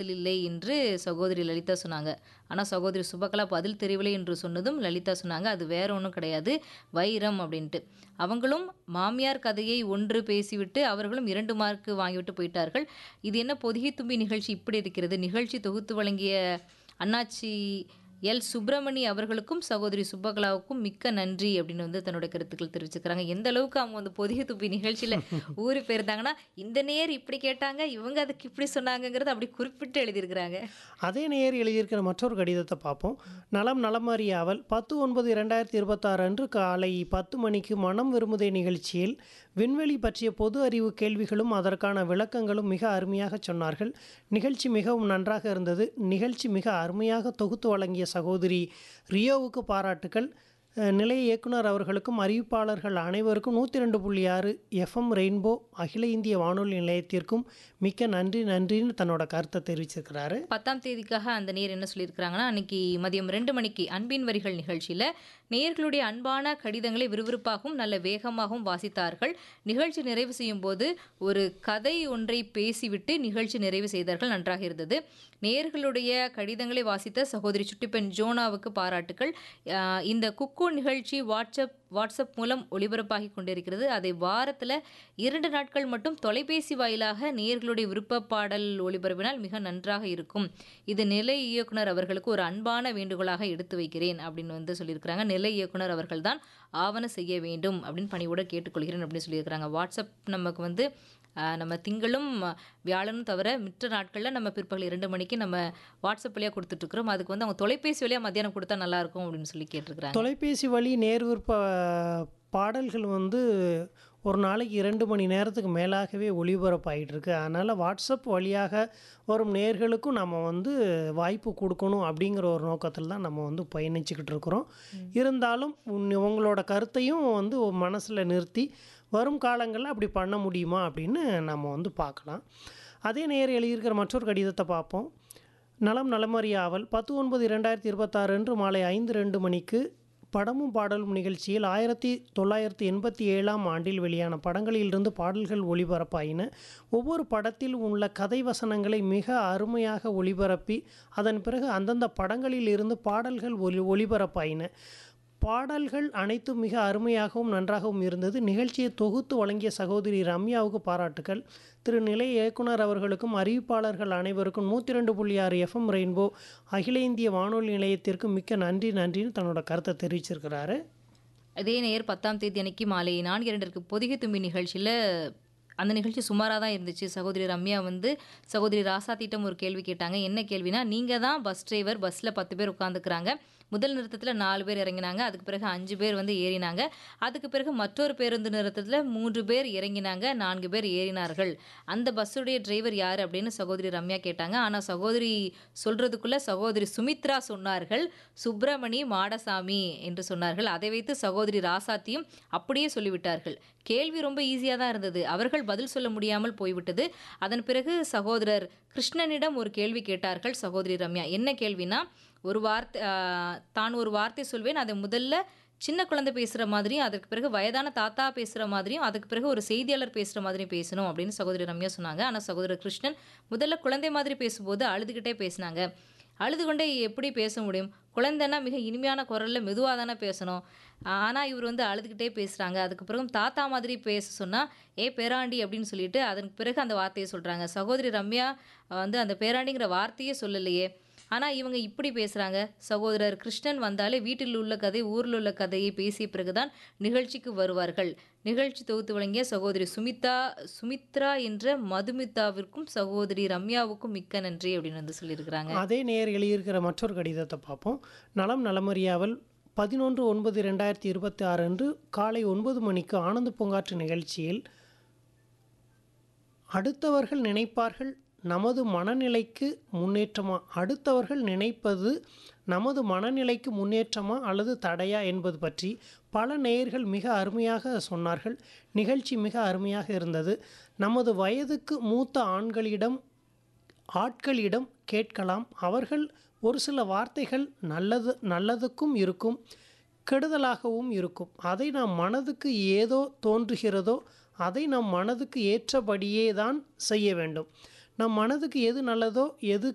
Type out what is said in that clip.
பதில் இல்லை என்று சகோதரி லலிதா சொன்னாங்க ஆனால் சகோதரி சுபகலா பதில் தெரியவில்லை என்று சொன்னதும் லலிதா சொன்னாங்க அது வேற ஒன்றும் கிடையாது வைரம் அப்படின்ட்டு அவங்களும் மாமியார் கதையை ஒன்று பேசிவிட்டு அவர்களும் இரண்டு மார்க்கு வாங்கிவிட்டு போயிட்டார்கள் இது என்ன பொதிகை தும்பி நிகழ்ச்சி இப்படி இருக்கிறது நிகழ்ச்சி தொகுத்து வழங்கிய அண்ணாச்சி எல் சுப்பிரமணி அவர்களுக்கும் சகோதரி சுப்பகலாவுக்கும் மிக்க நன்றி அப்படின்னு வந்து தன்னோட கருத்துக்கள் தெரிவிச்சுக்கிறாங்க எந்த அளவுக்கு அவங்க வந்து பொதிகை துப்பி நிகழ்ச்சியில் ஊறி போயிருந்தாங்கன்னா இந்த நேர் இப்படி கேட்டாங்க இவங்க அதுக்கு இப்படி சொன்னாங்கங்கிறது அப்படி குறிப்பிட்டு எழுதியிருக்கிறாங்க அதே நேர் எழுதியிருக்கிற மற்றொரு கடிதத்தை பார்ப்போம் நலம் நலமறியாவல் பத்து ஒன்பது இரண்டாயிரத்தி இருபத்தாறு அன்று காலை பத்து மணிக்கு மனம் விரும்புதே நிகழ்ச்சியில் விண்வெளி பற்றிய பொது அறிவு கேள்விகளும் அதற்கான விளக்கங்களும் மிக அருமையாக சொன்னார்கள் நிகழ்ச்சி மிகவும் நன்றாக இருந்தது நிகழ்ச்சி மிக அருமையாக தொகுத்து வழங்கிய சகோதரி ரியோவுக்கு பாராட்டுக்கள் அஹ், நிலைய இயக்குனர் அவர்களுக்கும் அறிவிப்பாளர்கள் அனைவருக்கும் நூற்றி ரெண்டு புள்ளி ஆறு எஃப்எம் ரெயின்போ அகில இந்திய வானொலி நிலையத்திற்கும் மிக்க நன்றி நன்றின்னு தன்னோட கருத்தை தெரிவிச்சிருக்கிறாரு பத்தாம் தேதிக்காக அந்த நேர் என்ன சொல்லியிருக்கிறாங்கன்னா அன்னைக்கு மதியம் ரெண்டு மணிக்கு அன்பின் வரிகள் நிகழ்ச்சியில் நேர்களுடைய அன்பான கடிதங்களை விறுவிறுப்பாகவும் நல்ல வேகமாகவும் வாசித்தார்கள் நிகழ்ச்சி நிறைவு செய்யும் போது ஒரு கதை ஒன்றை பேசிவிட்டு நிகழ்ச்சி நிறைவு செய்தார்கள் நன்றாக இருந்தது நேர்களுடைய கடிதங்களை வாசித்த சகோதரி சுட்டிப்பெண் ஜோனாவுக்கு பாராட்டுக்கள் ஆஹ் இந்த குக்கு நிகழ்ச்சி வாட்ஸ்அப் வாட்ஸ்அப் மூலம் ஒளிபரப்பாகி கொண்டிருக்கிறது அதை வாரத்தில் இரண்டு நாட்கள் மட்டும் தொலைபேசி வாயிலாக நேர்களுடைய விருப்ப பாடல் ஒளிபரப்பினால் மிக நன்றாக இருக்கும் இது நிலை இயக்குனர் அவர்களுக்கு ஒரு அன்பான வேண்டுகோளாக எடுத்து வைக்கிறேன் அப்படின்னு வந்து சொல்லியிருக்கிறாங்க நிலை இயக்குனர் அவர்கள் தான் ஆவண செய்ய வேண்டும் அப்படின்னு பணியோட கேட்டுக்கொள்கிறேன் அப்படின்னு சொல்லியிருக்கிறாங்க வாட்ஸ்அப் நமக்கு வந்து ஆஹ், நம்ம திங்களும் வியாழனும் தவிர மிற்ற நாட்களில் நம்ம பிற்பகல் இரண்டு மணிக்கு நம்ம வாட்ஸ்அப் வழியாக கொடுத்துட்ருக்குறோம் அதுக்கு வந்து அவங்க தொலைபேசி வழியாக மத்தியானம் கொடுத்தா நல்லா இருக்கும் அப்படின்னு சொல்லி கேட்டிருக்கிறாங்க தொலைபேசி வழி நேர்விற்ப பாடல்கள் வந்து ஒரு நாளைக்கு இரண்டு மணி நேரத்துக்கு மேலாகவே ஒளிபரப்பாயிட்டு இருக்கு அதனால் வாட்ஸ்அப் வழியாக வரும் நேர்களுக்கும் நம்ம வந்து வாய்ப்பு கொடுக்கணும் அப்படிங்கிற ஒரு நோக்கத்தில் தான் நம்ம வந்து பயணிச்சுக்கிட்டு இருக்கிறோம் இருந்தாலும் உன்- உங்களோட கருத்தையும் வந்து மனசில் நிறுத்தி வரும் காலங்களில் அப்படி பண்ண முடியுமா அப்படின்னு நம்ம வந்து பார்க்கலாம் அதே நேர் எழுதியிருக்கிற மற்றொரு கடிதத்தை பார்ப்போம் நலம் நலமறியாவல் பத்து ஒன்பது இரண்டாயிரத்தி இருபத்தாறு அன்று மாலை ஐந்து ரெண்டு மணிக்கு படமும் பாடலும் நிகழ்ச்சியில் ஆயிரத்தி தொள்ளாயிரத்தி எண்பத்தி ஏழாம் ஆண்டில் வெளியான படங்களிலிருந்து பாடல்கள் ஒளிபரப்பாயின ஒவ்வொரு படத்தில் உள்ள கதை வசனங்களை மிக அருமையாக ஒளிபரப்பி அதன் பிறகு அந்தந்த படங்களில் இருந்து பாடல்கள் ஒளி ஒளிபரப்பாயின பாடல்கள் அனைத்தும் மிக அருமையாகவும் நன்றாகவும் இருந்தது நிகழ்ச்சியை தொகுத்து வழங்கிய சகோதரி ரம்யாவுக்கு பாராட்டுக்கள் திரு நிலை இயக்குனர் அவர்களுக்கும் அறிவிப்பாளர்கள் அனைவருக்கும் நூற்றி ரெண்டு புள்ளி ஆறு எஃப்எம் ரெயின்போ அகில இந்திய வானொலி நிலையத்திற்கு மிக்க நன்றி நன்றின்னு தன்னோட கருத்தை தெரிவிச்சிருக்கிறாரு அதே நேர் பத்தாம் தேதி அன்னைக்கு மாலை நான்கு இரண்டிற்கு பொதிகை தும்பி நிகழ்ச்சியில் அந்த நிகழ்ச்சி சுமாராக தான் இருந்துச்சு சகோதரி ரம்யா வந்து சகோதரி ராசாத்திட்டம் ஒரு கேள்வி கேட்டாங்க என்ன கேள்வினா நீங்கள் தான் பஸ் டிரைவர் பஸ்ஸில் பத்து பேர் உட்காந்துக்கிறாங்க முதல் நிறுத்தத்தில் நாலு பேர் இறங்கினாங்க அதுக்கு பிறகு அஞ்சு பேர் வந்து ஏறினாங்க அதுக்கு பிறகு மற்றொரு பேருந்து நிறுத்தத்தில் மூன்று பேர் இறங்கினாங்க நான்கு பேர் ஏறினார்கள் அந்த பஸ்ஸுடைய டிரைவர் யார் அப்படின்னு சகோதரி ரம்யா கேட்டாங்க ஆனால் சகோதரி சொல்றதுக்குள்ள சகோதரி சுமித்ரா சொன்னார்கள் சுப்பிரமணி மாடசாமி என்று சொன்னார்கள் அதை வைத்து சகோதரி ராசாத்தியும் அப்படியே சொல்லிவிட்டார்கள் கேள்வி ரொம்ப ஈஸியாக தான் இருந்தது அவர்கள் பதில் சொல்ல முடியாமல் போய்விட்டது அதன் பிறகு சகோதரர் கிருஷ்ணனிடம் ஒரு கேள்வி கேட்டார்கள் சகோதரி ரம்யா என்ன கேள்வினா ஒரு வார்த்தை ஆஹ், தான் ஒரு வார்த்தை சொல்வேன் அதை முதல்ல சின்ன குழந்தை பேசுகிற மாதிரியும் அதுக்கு பிறகு வயதான தாத்தா பேசுகிற மாதிரியும் அதுக்கு பிறகு ஒரு செய்தியாளர் பேசுகிற மாதிரியும் பேசணும் அப்படின்னு சகோதரி ரம்யா சொன்னாங்க ஆனால் சகோதரர் கிருஷ்ணன் முதல்ல குழந்தை மாதிரி பேசும்போது அழுதுகிட்டே பேசினாங்க அழுது கொண்டே எப்படி பேச முடியும் குழந்தைன்னா மிக இனிமையான குரலில் மெதுவாக தானே பேசணும் ஆனால் இவர் வந்து அழுதுகிட்டே பேசுகிறாங்க அதுக்கு பிறகு தாத்தா மாதிரி பேச சொன்னால் ஏ பேராண்டி அப்படின்னு சொல்லிட்டு அதற்கு பிறகு அந்த வார்த்தையை சொல்கிறாங்க சகோதரி ரம்யா வந்து அந்த பேராண்டிங்கிற வார்த்தையே சொல்லலையே ஆனால் இவங்க இப்படி பேசுகிறாங்க சகோதரர் கிருஷ்ணன் வந்தாலே வீட்டில் உள்ள கதை ஊரில் உள்ள கதையை பேசிய பிறகுதான் நிகழ்ச்சிக்கு வருவார்கள் நிகழ்ச்சி தொகுத்து வழங்கிய சகோதரி சுமிதா சுமித்ரா என்ற மதுமிதாவிற்கும் சகோதரி ரம்யாவுக்கும் மிக்க நன்றி அப்படின்னு வந்து சொல்லியிருக்கிறாங்க அதே நேர் எழுதியிருக்கிற மற்றொரு கடிதத்தை பார்ப்போம் நலம் நலமறியாவல் பதினொன்று ஒன்பது ரெண்டாயிரத்தி இருபத்தி ஆறு அன்று காலை ஒன்பது மணிக்கு ஆனந்த பூங்காற்று நிகழ்ச்சியில் அடுத்தவர்கள் நினைப்பார்கள் நமது மனநிலைக்கு முன்னேற்றமா அடுத்தவர்கள் நினைப்பது நமது மனநிலைக்கு முன்னேற்றமா அல்லது தடையா என்பது பற்றி பல நேயர்கள் மிக அருமையாக சொன்னார்கள் நிகழ்ச்சி மிக அருமையாக இருந்தது நமது வயதுக்கு மூத்த ஆண்களிடம் ஆட்களிடம் கேட்கலாம் அவர்கள் ஒரு சில வார்த்தைகள் நல்லது நல்லதுக்கும் இருக்கும் கெடுதலாகவும் இருக்கும் அதை நாம் மனதுக்கு ஏதோ தோன்றுகிறதோ அதை நம் மனதுக்கு ஏற்றபடியே தான் செய்ய வேண்டும் நம் மனதுக்கு எது நல்லதோ எது